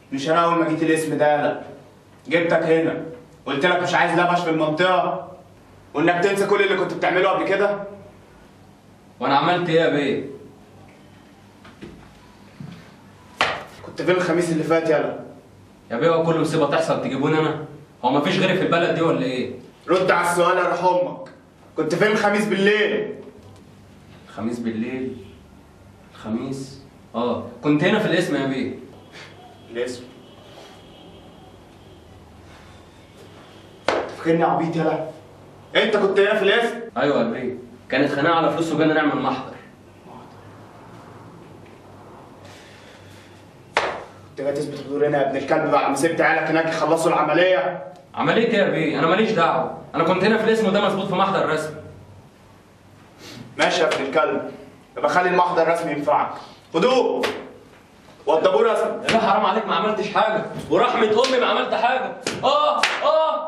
مش انا اول ما جيت الاسم ده لا جبتك هنا قلت لك مش عايز لبش في المنطقه وانك تنسى كل اللي كنت بتعمله قبل كده وانا عملت ايه يا بيه كنت فين الخميس اللي فات يلا يا بيه هو كل مصيبه تحصل تجيبوني انا هو مفيش غيري في البلد دي ولا ايه رد على السؤال يا روح امك كنت فين الخميس بالليل الخميس بالليل الخميس اه كنت هنا في الاسم يا بيه الاسم فاكرني عبيط يلا انت كنت هنا في الاسم ايوه يا بيه كانت خناقه على فلوس وجانا نعمل محضر كنت جاي تثبت حضور هنا يا ابن الكلب بعد ما سبت عيالك هناك يخلصوا العمليه عمليه ايه يا بيه انا ماليش دعوه انا كنت هنا في الاسم وده مظبوط في محضر رسمي ماشي يا ابن الكلب يبقى خلي المحضر الرسمي ينفعك هدوء وضبوه رسمي لا حرام عليك ما عملتش حاجه ورحمه امي ما عملت حاجه اه اه